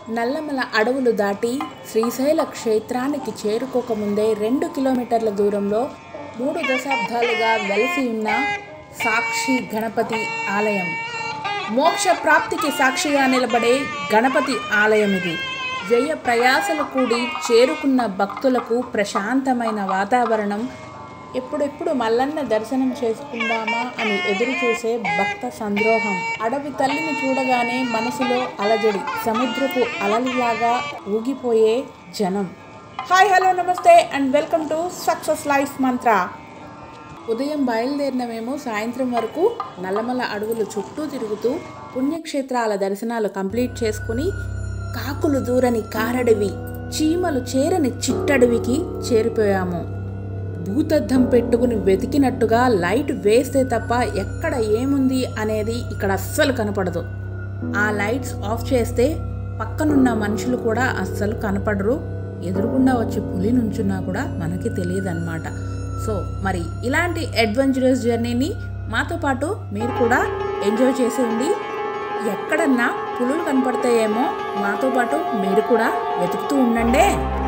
నల్లమల అడవులు దాటి శ్రీశైల క్షేత్రానికి చేరుకోకముందే రెండు కిలోమీటర్ల దూరంలో మూడు దశాబ్దాలుగా వెలసి ఉన్న సాక్షి గణపతి ఆలయం మోక్ష ప్రాప్తికి సాక్షిగా నిలబడే గణపతి ఆలయం ఇది వ్యయ ప్రయాసలు కూడి చేరుకున్న భక్తులకు ప్రశాంతమైన వాతావరణం ఎప్పుడెప్పుడు మల్లన్న దర్శనం చేసుకుందామా అని ఎదురు చూసే భక్త సంద్రోహం అడవి తల్లిని చూడగానే మనసులో అలజడి సముద్రపు అలలులాగా ఊగిపోయే జనం హాయ్ హలో నమస్తే and welcome to Success Life Mantra ఉదయం బయలుదేరిన మేము సాయంత్రం వరకు నల్లమల అడవులు చుట్టూ తిరుగుతూ పుణ్యక్షేత్రాల దర్శనాలు కంప్లీట్ చేసుకుని కాకులు దూరని కారడవి చీమలు చేరని చిట్టడవికి చేరిపోయాము భూతద్దం పెట్టుకుని వెతికినట్టుగా లైట్ వేస్తే తప్ప ఎక్కడ ఏముంది అనేది ఇక్కడ అస్సలు కనపడదు ఆ లైట్స్ ఆఫ్ చేస్తే పక్కనున్న మనుషులు కూడా అస్సలు కనపడరు ఎదురుగుండా వచ్చే పులి నుంచున్నా కూడా మనకి తెలియదు అనమాట సో మరి ఇలాంటి అడ్వెంచరస్ జర్నీని మాతో పాటు మీరు కూడా ఎంజాయ్ చేసేయండి ఎక్కడన్నా పులులు కనపడతాయేమో మాతో పాటు మీరు కూడా వెతుకుతూ ఉండండి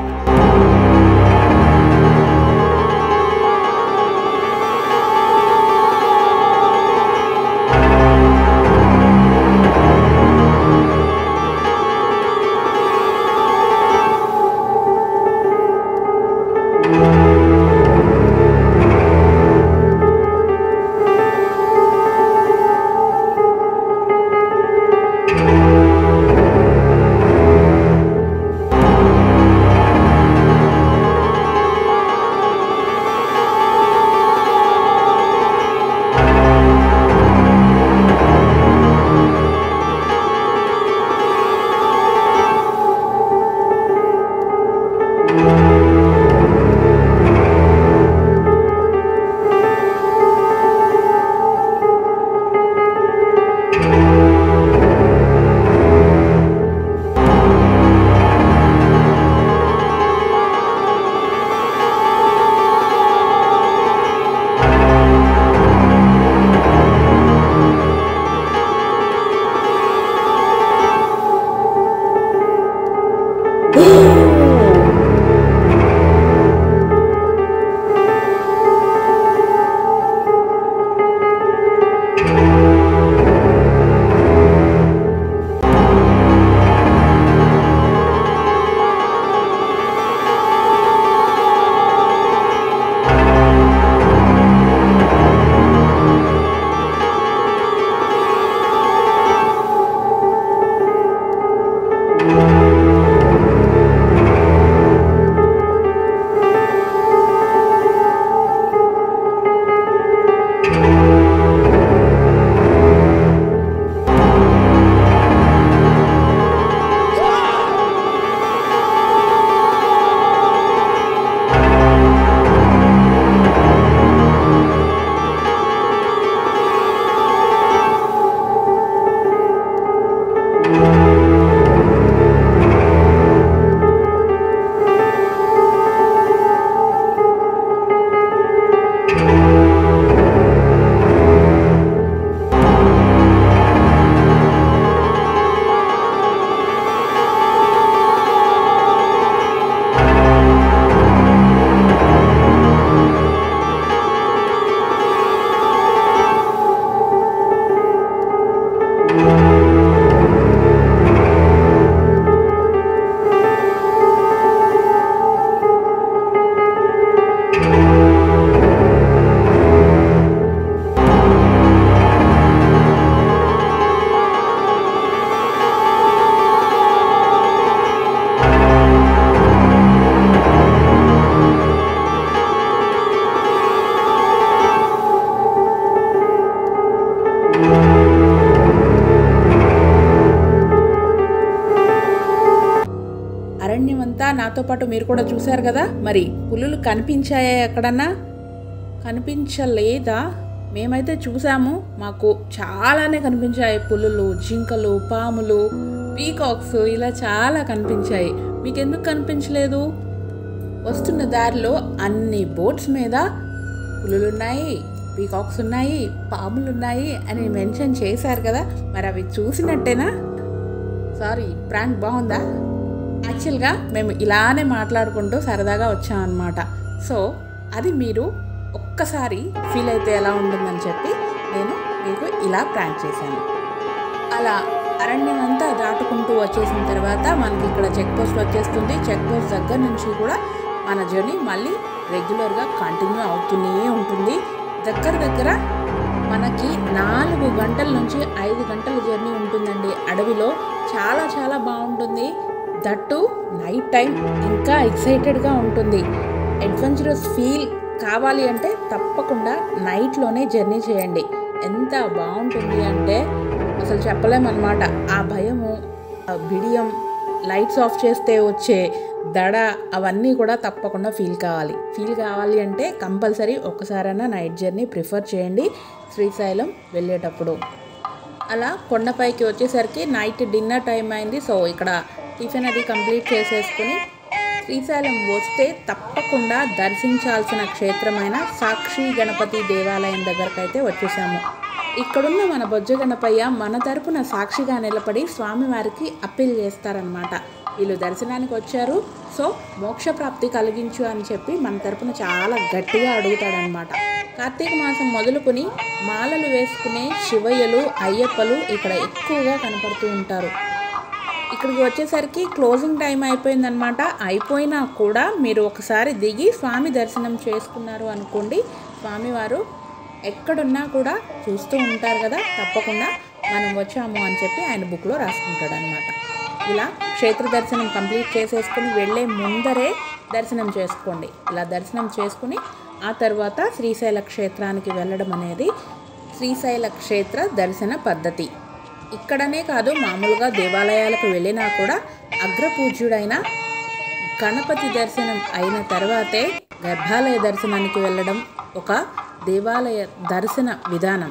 అరణ్యమంతా నాతో పాటు మీరు కూడా చూశారు కదా మరి పులులు కనిపించాయా ఎక్కడన్నా కనిపించలేదా మేమైతే చూసాము మాకు చాలానే కనిపించాయి పులులు జింకలు పాములు పీకాక్స్ ఇలా చాలా కనిపించాయి మీకెందుకు కనిపించలేదు వస్తున్న దారిలో అన్ని బోట్స్ మీద పులులున్నాయి పీకాక్స్ ఉన్నాయి పాములు ఉన్నాయి అని మెన్షన్ చేశారు కదా మరి అవి చూసినట్టేనా సారీ ప్రాంక్ బాగుందా యాక్చువల్గా మేము ఇలానే మాట్లాడుకుంటూ సరదాగా వచ్చామన్నమాట సో అది మీరు ఒక్కసారి ఫీల్ అయితే ఎలా ఉంటుందని చెప్పి నేను మీకు ఇలా ప్రాంక్ చేశాను అలా అరణ్యం అంతా దాటుకుంటూ వచ్చేసిన తర్వాత మనకి ఇక్కడ చెక్ పోస్ట్ వచ్చేస్తుంది చెక్ పోస్ట్ దగ్గర నుంచి కూడా మన జర్నీ మళ్ళీ రెగ్యులర్గా కంటిన్యూ అవుతూనే ఉంటుంది దగ్గర దగ్గర మనకి నాలుగు గంటల నుంచి ఐదు గంటల జర్నీ ఉంటుందండి అడవిలో చాలా చాలా బాగుంటుంది దట్టు నైట్ టైం ఇంకా ఎక్సైటెడ్గా ఉంటుంది అడ్వెంచరస్ ఫీల్ కావాలి అంటే తప్పకుండా నైట్లోనే జర్నీ చేయండి ఎంత బాగుంటుంది అంటే అసలు చెప్పలేమన్నమాట ఆ భయము ఆ బిడియం లైట్స్ ఆఫ్ చేస్తే వచ్చే దడ అవన్నీ కూడా తప్పకుండా ఫీల్ కావాలి ఫీల్ కావాలి అంటే కంపల్సరీ ఒక్కసారైనా నైట్ జర్నీ ప్రిఫర్ చేయండి శ్రీశైలం వెళ్ళేటప్పుడు అలా కొండపైకి వచ్చేసరికి నైట్ డిన్నర్ టైం అయింది సో ఇక్కడ టిఫిన్ అది కంప్లీట్ చేసేసుకుని శ్రీశైలం వస్తే తప్పకుండా దర్శించాల్సిన క్షేత్రమైన సాక్షి గణపతి దేవాలయం దగ్గరకు అయితే వచ్చేసాము ఇక్కడున్న మన బొజ్జ గణపయ్య మన తరపున సాక్షిగా నిలబడి స్వామివారికి అప్పీల్ చేస్తారనమాట వీళ్ళు దర్శనానికి వచ్చారు సో మోక్ష ప్రాప్తి కలిగించు అని చెప్పి మన తరపున చాలా గట్టిగా అడుగుతాడనమాట కార్తీక మాసం మొదలుకొని మాలలు వేసుకునే శివయ్యలు అయ్యప్పలు ఇక్కడ ఎక్కువగా కనపడుతూ ఉంటారు ఇక్కడికి వచ్చేసరికి క్లోజింగ్ టైం అయిపోయిందనమాట అయిపోయినా కూడా మీరు ఒకసారి దిగి స్వామి దర్శనం చేసుకున్నారు అనుకోండి స్వామివారు ఎక్కడున్నా కూడా చూస్తూ ఉంటారు కదా తప్పకుండా మనం వచ్చాము అని చెప్పి ఆయన బుక్లో రాసుకుంటాడు అనమాట ఇలా క్షేత్ర దర్శనం కంప్లీట్ చేసేసుకుని వెళ్ళే ముందరే దర్శనం చేసుకోండి ఇలా దర్శనం చేసుకుని ఆ తర్వాత శ్రీశైల క్షేత్రానికి వెళ్ళడం అనేది శ్రీశైల క్షేత్ర దర్శన పద్ధతి ఇక్కడనే కాదు మామూలుగా దేవాలయాలకు వెళ్ళినా కూడా అగ్రపూజ్యుడైన గణపతి దర్శనం అయిన తర్వాతే గర్భాలయ దర్శనానికి వెళ్ళడం ఒక దేవాలయ దర్శన విధానం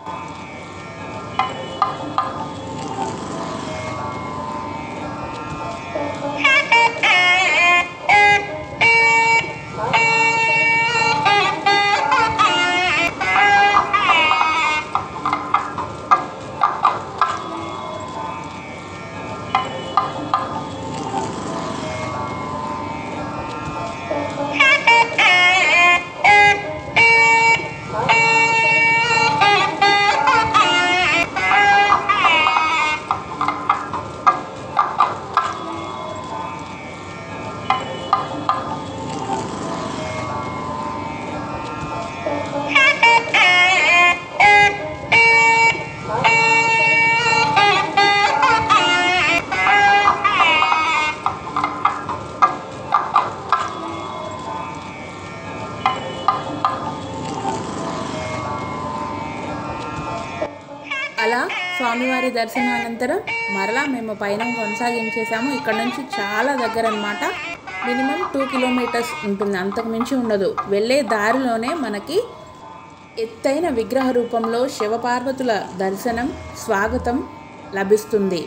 అలా స్వామివారి దర్శనానంతరం మరలా మేము పైన కొనసాగించేసాము ఇక్కడ నుంచి చాలా దగ్గర అనమాట మినిమం టూ కిలోమీటర్స్ ఉంటుంది అంతకు మించి ఉండదు వెళ్ళే దారిలోనే మనకి ఎత్తైన విగ్రహ రూపంలో శివపార్వతుల దర్శనం స్వాగతం లభిస్తుంది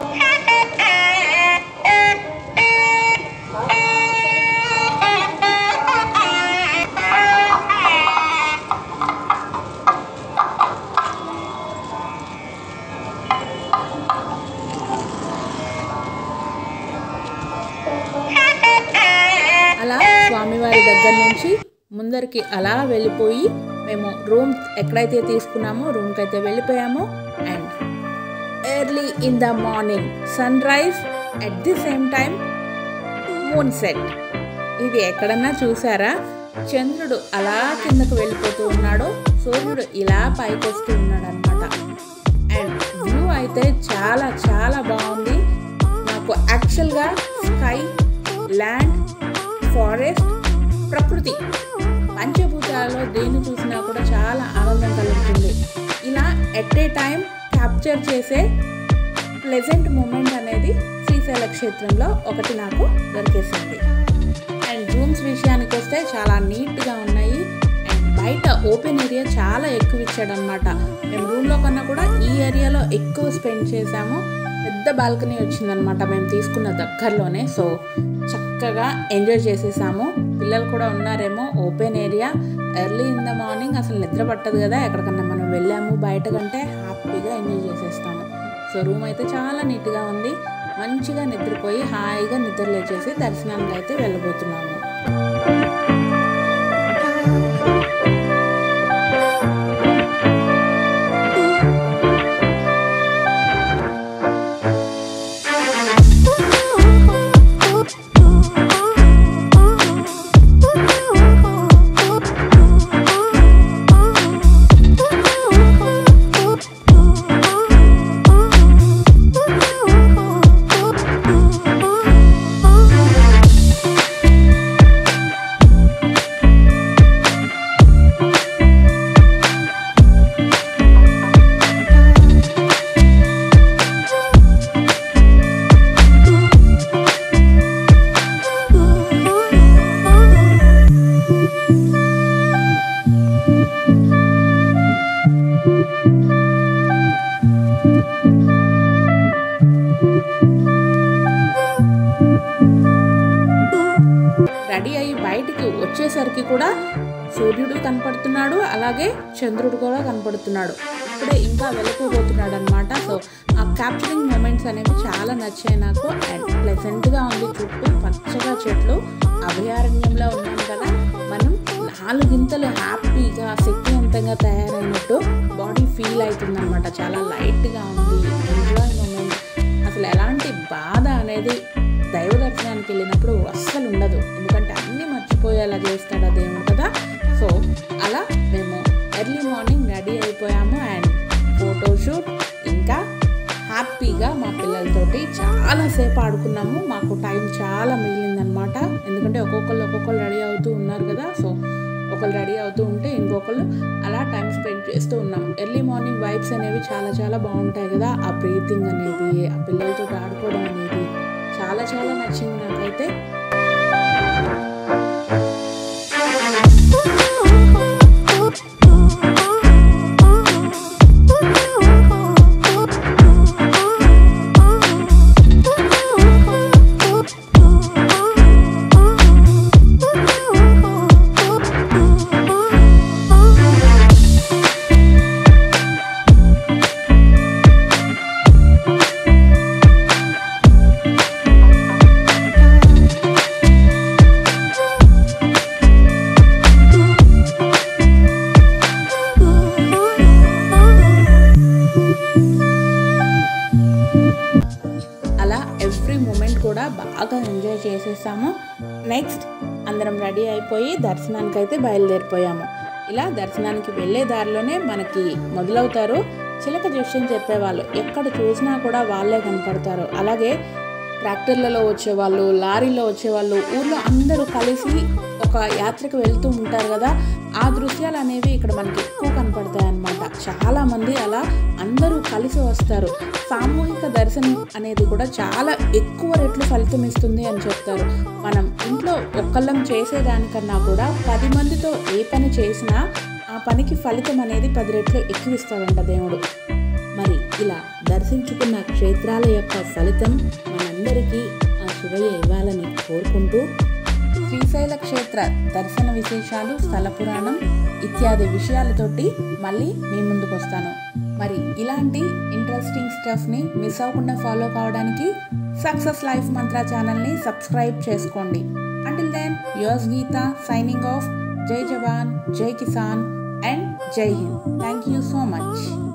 అలా స్వామివారి దగ్గర నుంచి ముందరికి అలా వెళ్ళిపోయి మేము రూమ్ ఎక్కడైతే తీసుకున్నామో రూమ్కి అయితే వెళ్ళిపోయామో and early in the morning sunrise at the same time moonset ఇది ఎక్కడన్నా చూసారా చంద్రుడు అలా కిందకు వెళ్ళిపోతూ ఉన్నాడు సూర్యుడు ఇలా పైకి వస్తూ ఉన్నాడు అనమాట అండ్ వ్యూ అయితే చాలా చాలా బాగుంది నాకు యాక్చువల్గా స్కై ల్యాండ్ ఫారెస్ట్ ప్రకృతి పంచభూతాలలో దేన్ని చూసినా కూడా చాలా ఆనందం కలుగుతుంది ఇలా ఎట్ ఏ టైం క్యాప్చర్ చేసే ప్లెజెంట్ మూమెంట్ అనేది శ్రీశైల క్షేత్రంలో ఒకటి నాకు దొరికేసింది అండ్ రూమ్స్ విషయానికి వస్తే చాలా నీట్గా ఉన్నాయి అండ్ బయట ఓపెన్ ఏరియా చాలా ఎక్కువ ఇచ్చాడు అనమాట మేము రూమ్లో కన్నా కూడా ఈ ఏరియాలో ఎక్కువ స్పెండ్ చేసాము పెద్ద బాల్కనీ వచ్చిందనమాట మేము తీసుకున్న దగ్గరలోనే సో చక్కగా ఎంజాయ్ చేసేసాము పిల్లలు కూడా ఉన్నారేమో open area early in the morning అసలు నిద్ర పట్టదు కదా ఎక్కడికన్నా మనం వెళ్ళాము బయట కంటే హ్యాపీగా ఎంజాయ్ చేసేస్తాము సో రూమ్ అయితే చాలా నీట్గా ఉంది మంచిగా నిద్రపోయి హాయిగా నిద్ర లేచేసి దర్శనానికి అయితే వెళ్ళబోతున్నాము రెడీ అయ్యి బయటికి వచ్చేసరికి కూడా సూర్యుడు కనపడుతున్నాడు అలాగే చంద్రుడు కూడా కనపడుతున్నాడు ఇప్పుడే ఇంకా వెళ్ళిపోబోతున్నాడు అనమాట సో ఆ క్యాప్చరింగ్ మూమెంట్స్ అనేవి చాలా నచ్చాయి నాకు అండ్ ప్లెజెంట్గా ఉంది చుట్టూ పచ్చగా చెట్లు అభయారణ్యంలో ఉన్నాం కదా మనం నాలుగింతలు హ్యాపీగా శక్తివంతంగా తయారైనట్టు బాడీ ఫీల్ అవుతుంది అనమాట చాలా లైట్గా ఉంది ఎంజాయ్ మూమెంట్ అసలు ఎలాంటి బాధ అనేది దైవ దర్శనానికి వెళ్ళినప్పుడు అస్సలు ఉండదు ఎందుకంటే అన్నీ మర్చిపోయేలా చేస్తాడు ఆ దేవుడు కదా సో అలా మేము ఎర్లీ మార్నింగ్ రెడీ అయిపోయాము అండ్ ఫోటోషూట్ ఇంకా హ్యాపీగా మా పిల్లలతోటి చాలాసేపు ఆడుకున్నాము మాకు టైం చాలా మిగిలిందనమాట ఎందుకంటే ఒక్కొక్కళ్ళు ఒక్కొక్కరు రెడీ అవుతూ ఉన్నారు కదా సో ఒకళ్ళు రెడీ అవుతూ ఉంటే ఇంకొకళ్ళు అలా టైం స్పెండ్ చేస్తూ ఉన్నాం ఎర్లీ మార్నింగ్ వైబ్స్ అనేవి చాలా చాలా బాగుంటాయి కదా ఆ బ్రీతింగ్ అనేది ఆ పిల్లలతో ఆడుకోవడం అనేది చాలా చాలా నచ్చింది నాకైతే అలా ఎవ్రీ మూమెంట్ కూడా బాగా ఎంజాయ్ చేసేసాము నెక్స్ట్ అందరం రెడీ అయిపోయి దర్శనానికి అయితే బయలుదేరిపోయాము ఇలా దర్శనానికి వెళ్ళే దారిలోనే మనకి మొదలవుతారు చిలక జోష్యం చెప్పేవాళ్ళు ఎక్కడ చూసినా కూడా వాళ్ళే కనపడతారు అలాగే ట్రాక్టర్లలో వచ్చేవాళ్ళు లారీలో వచ్చేవాళ్ళు ఊర్లో అందరూ కలిసి ఒక యాత్రకు వెళ్తూ ఉంటారు కదా ఆ దృశ్యాలు అనేవి ఇక్కడ మనకి ఎక్కువ కనపడతాయి అన్నమాట చాలా మంది అలా అందరూ కలిసి వస్తారు సామూహిక దర్శనం అనేది కూడా చాలా ఎక్కువ రెట్లు ఫలితం ఇస్తుంది అని చెప్తారు మనం ఇంట్లో ఒక్కళ్ళం చేసేదానికన్నా కూడా పది మందితో ఏ పని చేసినా ఆ పనికి ఫలితం అనేది పది రెట్లు ఎక్కువ ఇస్తాడంట దేవుడు మరి ఇలా దర్శించుకున్న క్షేత్రాల యొక్క ఫలితం మనందరికీ ఆ శివయ్య ఇవ్వాలని కోరుకుంటూ శ్రీశైల క్షేత్ర దర్శన విశేషాలు స్థల పురాణం ఇత్యాది విషయాలతోటి మళ్ళీ మీ ముందుకు వస్తాను మరి ఇలాంటి ఇంట్రెస్టింగ్ స్టఫ్ని మిస్ అవ్వకుండా ఫాలో కావడానికి సక్సెస్ లైఫ్ మంత్ర ఛానల్ని సబ్స్క్రైబ్ చేసుకోండి until then yours Geetha signing off జై జవాన్ జై కిసాన్ అండ్ జై Hind thank you so much